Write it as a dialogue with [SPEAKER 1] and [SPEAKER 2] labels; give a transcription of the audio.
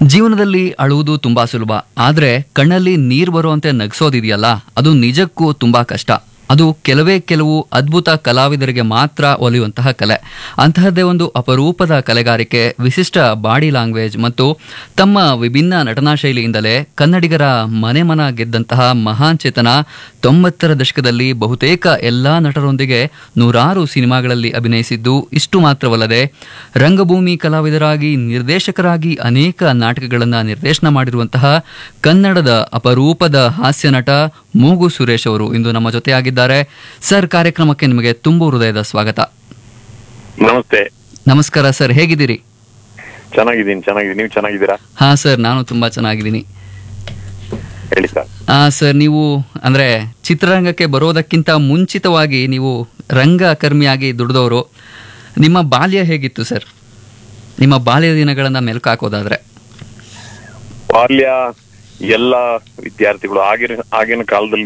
[SPEAKER 1] ಜೀವನದಲ್ಲಿ ಅಳುವುದು ತುಂಬಾ ಸುಲಭ ಆದ್ರೆ ಕಣ್ಣಲ್ಲಿ ನೀರು ಬರುವಂತೆ ನಗಿಸೋದಿದೆಯಲ್ಲ ಅದು ನಿಜಕ್ಕೂ ತುಂಬಾ ಕಷ್ಟ ಅದು ಕೆಲವೇ ಕೆಲವು ಅದ್ಭುತ ಕಲಾವಿದರಿಗೆ ಮಾತ್ರ ಒಲಿಯುವಂತಹ ಕಲೆ ಅಂತಹದ್ದೇ ಒಂದು ಅಪರೂಪದ ಕಲೆಗಾರಿಕೆ ವಿಶಿಷ್ಟ ಬಾಡಿ ಲ್ಯಾಂಗ್ವೇಜ್ ಮತ್ತು ತಮ್ಮ ವಿಭಿನ್ನ ನಟನಾ ಶೈಲಿಯಿಂದಲೇ ಕನ್ನಡಿಗರ ಮನೆ ಮನ ಗೆದ್ದಂತಹ ಮಹಾನ್ ಚೇತನ ತೊಂಬತ್ತರ ದಶಕದಲ್ಲಿ ಬಹುತೇಕ ಎಲ್ಲಾ ನಟರೊಂದಿಗೆ ನೂರಾರು ಸಿನಿಮಾಗಳಲ್ಲಿ ಅಭಿನಯಿಸಿದ್ದು ಇಷ್ಟು ಮಾತ್ರವಲ್ಲದೆ ರಂಗಭೂಮಿ ಕಲಾವಿದರಾಗಿ ನಿರ್ದೇಶಕರಾಗಿ ಅನೇಕ ನಾಟಕಗಳನ್ನು ನಿರ್ದೇಶನ ಮಾಡಿರುವಂತಹ ಕನ್ನಡದ ಅಪರೂಪದ ಹಾಸ್ಯ ನಟ ಮೂಗು ಸುರೇಶ್ ಅವರು ಇಂದು ನಮ್ಮ ಜೊತೆಯಾಗಿದ್ದಾರೆ ಸರ್ ಕಾರ್ಯಕ್ರಮಕ್ಕೆ ನಿಮಗೆ ತುಂಬು ಹೃದಯದ ಸ್ವಾಗತ
[SPEAKER 2] ನಮಸ್ತೆ
[SPEAKER 1] ನಮಸ್ಕಾರ ಸರ್ ಹೇಗಿದ್ದೀರಿ
[SPEAKER 2] ಚೆನ್ನಾಗಿದ್ದೀನಿ ಚೆನ್ನಾಗಿದ್ದೀನಿ ನೀವು ಚೆನ್ನಾಗಿದ್ದೀರಾ
[SPEAKER 1] ಹಾ ಸರ್ ನಾನು ತುಂಬಾ ಚೆನ್ನಾಗಿದ್ದೀನಿ
[SPEAKER 2] ಹೇಳಿ ಸರ್
[SPEAKER 1] ಆ ಸರ್ ನೀವು ಅಂದ್ರೆ ಚಿತ್ರರಂಗಕ್ಕೆ ಬರೋದಕ್ಕಿಂತ ಮುಂಚಿತವಾಗಿ ನೀವು ರಂಗಕರ್ಮಿಯಾಗಿ ದುಡಿದವರು ನಿಮ್ಮ ಬಾಲ್ಯ ಹೇಗಿತ್ತು ಸರ್ ನಿಮ್ಮ ಬಾಲ್ಯ ದಿನಗಳನ್ನ ಮೆಲುಕು ಹಾಕೋದಾದ್ರೆ
[SPEAKER 2] ಬಾಲ್ಯ ಎಲ್ಲ ವಿದ್ಯಾರ್ಥಿಗಳು ಆಗಿನ ಆಗಿನ ಕಾಲದಲ್ಲಿ